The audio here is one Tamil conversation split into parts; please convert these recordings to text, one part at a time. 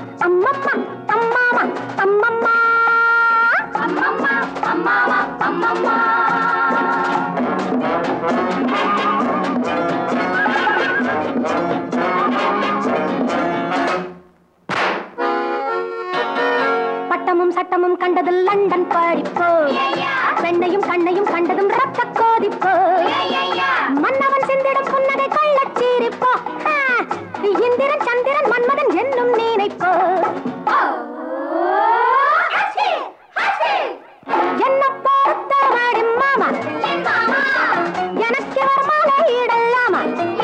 அம்மம்மா அம்மாமா அம்மம்மா அம்மம்மா அம்மாமா அம்மம்மா பட்டமும் சட்டமும் கண்டது லண்டன் படிப்பு பெண்ணையும் கண்ணையும் கண்டதும் ரத்த கோதிப்பு மன்னவன் சிந்திடும் புன்னகை கள்ளச்சீரிப்போ ஆ, இந்திரன் சந்திரன் மன்மதன் என்னும் நினைப்போ என்ன பொறுத்தவரை மாமா எனக்கு ஒரு மாலை இடலாமா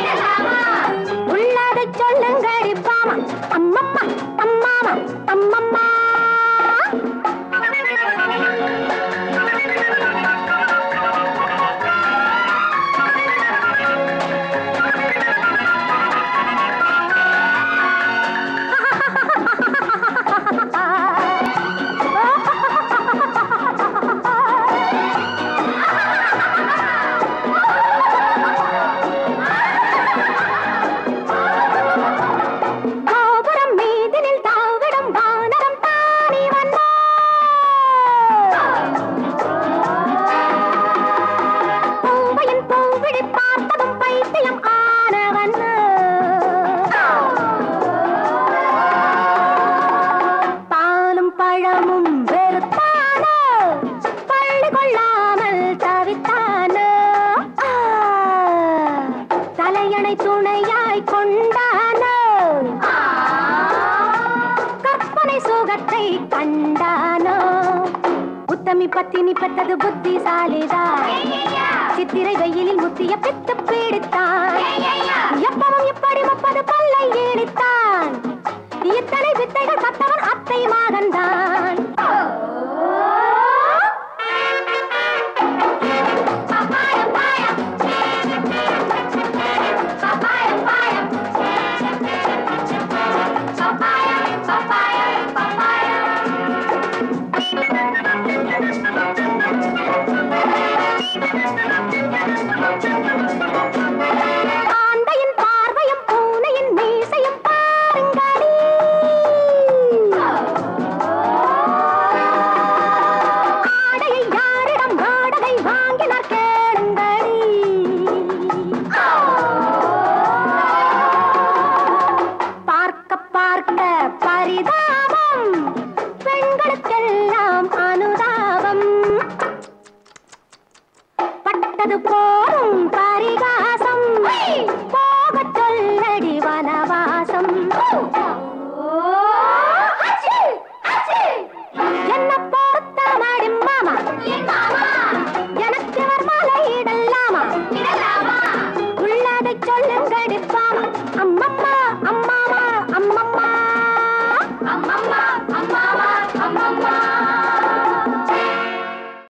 உள்ளதை சொல்லுங்கடி பாமா அம்மம்மா அம்மாமா அம்மம்மா கோபுரம் மீதினில் தாவிடும் வானரம் தானி வந்தா பூவையின் பூவிழி பார்த்ததும் பைத்தியம் ஆனவன் பாலும் பழமும் வெறுத்தானோ பள்ளி கொள்ளாமல் தவித்தானோ ஆ, தலையணை துணையாய் கொண்டானோ கற்பனை சுகத்தை கண்டானோ உத்தமி பத்தினி பெற்றது புத்திசாலிதான் சித்திரை வெயிலில் முத்திய பித்து பீடித்தான் எப்பவும் இப்படி முப்பது பல்லை ஈடித்தான் இத்தனை வித்தைகள் கத்தவன் அத்தை மகன்தான்